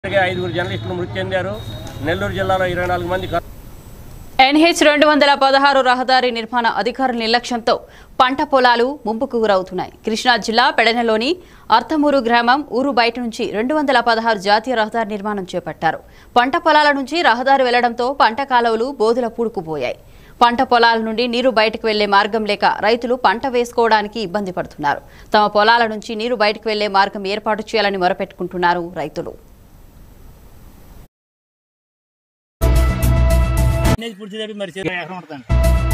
ఇప్పటికే ఐదుగురు జర్నలిస్టులు మృతి చెందారు నెల్లూరు జిల్లాలో ఇరవై నాలుగు మంది కా- ఎన్హెచ్ రెండు వందల పదహారు రహదారి నిర్మాణ అధికారుల నిర్లక్ష్యంతో పంట పొలాలు ముంపుకు గురవుతున్నాయి కృష్ణా జిల్లా పెడనలోని అర్థమూరు గ్రామం ఊరు బయట నుంచి రెండు వందల పదహారు జాతీయ రహదారి నిర్మాణం చేపట్టారు పంట పొలాల నుంచి రహదారి వెళ్లడంతో పంట కాలువలు బోధుల పూడుకుపోయాయి పంట పొలాల నుండి నీరు బయటకు వెళ్లే మార్గం లేక రైతులు పంట వేసుకోవడానికి ఇబ్బంది పడుతున్నారు తమ పొలాల నుంచి నీరు బయటకు వెళ్లే మార్గం ఏర్పాటు చేయాలని మొరపెట్టుకుంటున్నారు రైతులు డ్రైనేజ్ పూడ్చేటప్పుడు మరి చెరువు ఎకరం ఉంటుంది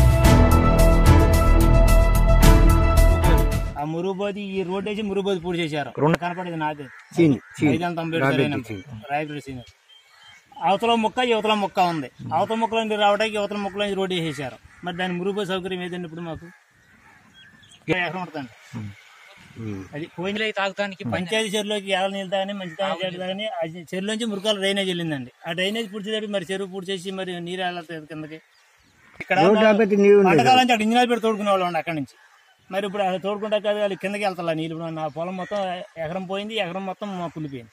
ఆ మురుగుబోది ఈ రోడ్ వేసి మురుగుబోది పూడి చేశారు కనపడేది నాదే ఐదు వందల తొంభై ఏడు సరైన రాయపూడి సీనియర్ అవతల ముక్క యువతల ముక్క ఉంది అవతల ముక్కలో నుంచి రావడానికి యువతల ముక్కలో నుంచి రోడ్ వేసేసారు మరి దాని మురుగుబోది సౌకర్యం ఏదండి ఇప్పుడు మాకు ఎకరం ఉంటుంది అది పోయిన తాగడానికి పంచాయతీ చెరువులోకి ఎలా నీళ్ళు తాగని మంచి తాగని తాగని ఆ చెరువులోంచి మురుకాలు డ్రైనేజ్ వెళ్ళిందండి ఆ డ్రైనేజ్ పూడ్చేటప్పుడు మరి చెరువు పూడి చేసి మరి నీరు వెళ్ళలేదు కిందకి ఇక్కడ పంటకాలం నుంచి అక్కడ ఇంజనీర్ పెట్టి తోడుకునే వాళ్ళు ఉండి అక్కడి నుంచి మరి ఇప్పుడు అక్కడ తోడుకుంటా కాదు వాళ్ళు కిందకి వెళ్తా నీళ్ళు ఇప్పుడు నా పొలం మొత్తం ఎకరం పోయింది ఎకరం మొత్తం మా కులిపోయింది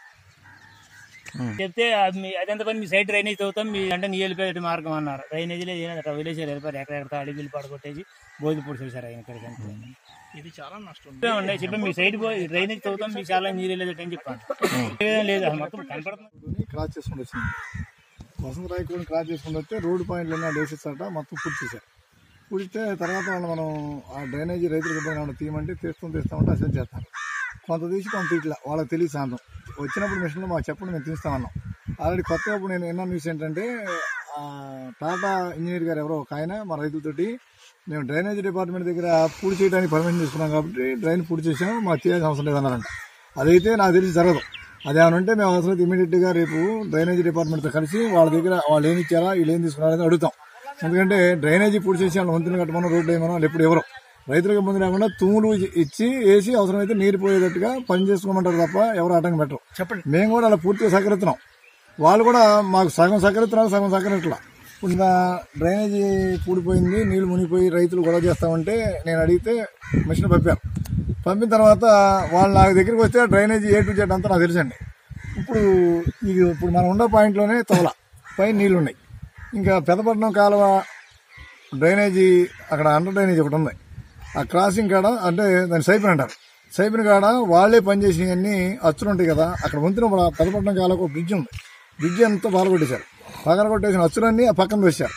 చెప్తే అది మీ- అదెంత పని మీ సైడ్ డ్రైనేజ్ తవ్వుతాం మీ అంటే నీ వెళ్ళిపోయే మార్గం అన్నారు డ్రైనేజ్ లేదు అట్లా వదిలేసారు వెళ్ళిపోయారు ఎక్కడెక్కడ అడిగిలు పడగొట్టేసి బోధి పొడిచేసారు ఆయన ఇక్కడికి అంతే. ఇది చాలా నష్టం ఉండే చెప్పి మీ సైడ్ పోయి డ్రైనేజ్ తవ్వుతాం మీకు చాలా నీరు వెళ్ళేది అని చెప్పాను ఏం లేదు అసలు మొత్తం కనపడుతుంది క్రాస్ చేసుకుని వచ్చింది వసంత రాయ్ కూడా క్రాస్ చేసుకుని వస్తే రోడ్డు పాయింట్లు అన్నీ వేసేస్తారట మొత్తం పూర్తి చేశారు పూడితే తర్వాత వాళ్ళు మనం ఆ డ్రైనేజీ రైతులకు ఇబ్బంది ఏమన్నా తీయమంటే తీస్తాం తీస్తామంటే అసలు చేస్తారు కొంత తీసి కొంత ఇట్లా వాళ్ళకి తెలియ సాంతం వచ్చినప్పుడు మిషన్లో మాకు చెప్పండి మేము తీస్తామన్నాం ఆల్రెడీ కొత్తగా ఇప్పుడు నేను విన్న న్యూస్ ఏంటంటే ఆ, టాటా ఇంజనీర్ గారు ఎవరో ఒక ఆయన మా రైతులతోటి మేము డ్రైనేజ్ డిపార్ట్మెంట్ దగ్గర పూడి చేయడానికి పర్మిషన్ తీసుకున్నాం కాబట్టి డ్రైన్ పూడి చేసాము మాకు చేయాల్సిన అవసరం లేదన్నారంట అదైతే నాకు తెలిసి జరగదు అదేమన్నా ఉంటే మేము అవసరం ఇమీడియట్గా రేపు డ్రైనేజ్ డిపార్ట్మెంట్తో కలిసి వాళ్ళ దగ్గర వాళ్ళు ఏమి ఇచ్చారా వీళ్ళు ఏం తీసుకున్నారని అడుగుతాం ఎందుకంటే డ్రైనేజీ పూడి చేసి వాళ్ళు వంతులు కట్టమనో రోడ్డు వేయమనో వాళ్ళు ఎప్పుడు ఎవరు రైతులకు ఇబ్బంది లేకుండా తూములు ఇచ్చి వేసి అవసరమైతే నీరు పోయేటట్టుగా పని చేసుకోమంటారు తప్ప ఎవరు ఆటంకం పెట్టరు చెప్పండి మేము కూడా అలా పూర్తిగా సహకరిస్తున్నాం వాళ్ళు కూడా మాకు సగం సహకరిస్తున్నారు సగం సహకరించట్లా ఇప్పుడు ఇంకా డ్రైనేజీ పూడిపోయింది నీళ్లు మునిగిపోయి రైతులు గొడవ చేస్తామంటే నేను అడిగితే మిషన్ పంపారు పంపిన తర్వాత వాళ్ళు నా దగ్గరికి వస్తే డ్రైనేజీ ఏ టు జెడ్ అంతా నాకు తెలుసండి ఇప్పుడు ఇది ఇప్పుడు మనం ఉండే పాయింట్లోనే తోల పైన నీళ్లు ఉన్నాయి ఇంకా పెదపట్నం కాలువ డ్రైనేజీ అక్కడ అండర్ డ్రైనేజీ ఒకటి ఉంది ఆ క్రాసింగ్ కాడ అంటే దాన్ని సైపిన్ అంటారు సైపిన్ కాడ వాళ్ళే పనిచేసినవన్నీ అచ్చులు ఉంటాయి కదా అక్కడ వంతున మన పెదపట్నం కాలువ ఒక బ్రిడ్జ్ ఉంది బ్రిడ్జ్ అంతా పగలగొట్టేశారు పగలగొట్టేసిన అచ్చులన్నీ ఆ పక్కన వేశారు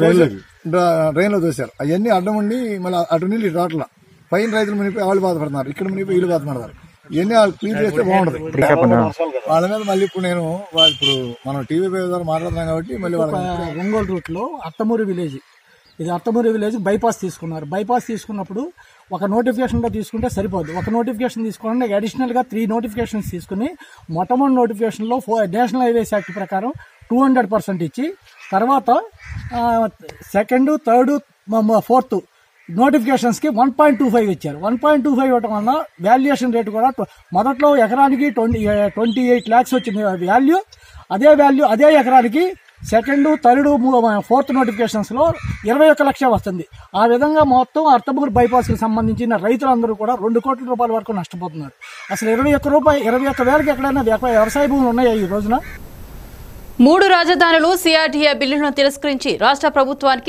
డ్రైన్లో తోశారు అవన్నీ అడ్డం ఉండి మళ్ళీ అటు నీళ్ళు ఇటు రావట్లా పైన రైతులు మునిపోయి వాళ్ళు బాధపడుతున్నారు ఇక్కడ మునిపోయి వీళ్ళు బాధపడతారు ఇవన్నీ వాళ్ళు క్లీన్ చేస్తే బాగుంటుంది వాళ్ళ మీద మళ్ళీ ఇప్పుడు నేను వా- ఇప్పుడు మనం టీవీ ద్వారా మాట్లాడుతున్నాం కాబట్టి మళ్ళీ వాళ్ళ ఒంగోలు రూట్లో అత్తమూరి విలేజ్ ఇది అత్తమూరి విలేజ్ బైపాస్ తీసుకున్నారు బైపాస్ తీసుకున్నప్పుడు ఒక నోటిఫికేషన్లో తీసుకుంటే సరిపోదు ఒక నోటిఫికేషన్ తీసుకోవాలంటే అడిషనల్గా త్రీ నోటిఫికేషన్స్ తీసుకుని మొట్టమొదటి నోటిఫికేషన్లో ఫో నేషనల్ హైవేస్ యాక్ట్ ప్రకారం టూ హండ్రెడ్ పర్సెంట్ ఇచ్చి తర్వాత సెకండ్ థర్డ్ ఫోర్త్ నోటిఫికేషన్స్కి వన్ పాయింట్ టూ ఫైవ్ ఇచ్చారు వన్ పాయింట్ టూ ఫైవ్ ఇవ్వడం వల్ల వాల్యుయేషన్ రేట్ కూడా tw- మొదట్లో ఎకరానికి ట్వంటీ ట్వంటీ ఎయిట్ ల్యాక్స్ వచ్చింది వాల్యూ అదే వాల్యూ అదే ఎకరానికి సెకండ్ థర్డ్ ఫోర్త్ నోటిఫికేషన్స్లో ఇరవై ఒక్క లక్ష వస్తుంది ఆ విధంగా మొత్తం అర్థమూరు బైపాస్కి సంబంధించిన రైతులందరూ కూడా రెండు కోట్ల రూపాయల వరకు నష్టపోతున్నారు అసలు ఇరవై ఒక్క రూపాయి ఇరవై ఒక్క వేలకి ఎక్కడైనా వ్యాప- వ్యవసాయ భూములు ఉన్నాయా ఈ రోజున మూడు రాజధానులు సిఆర్డీఏ బిల్లును తిరస్కరించి రాష్ట్ర ప్రభుత్వానికి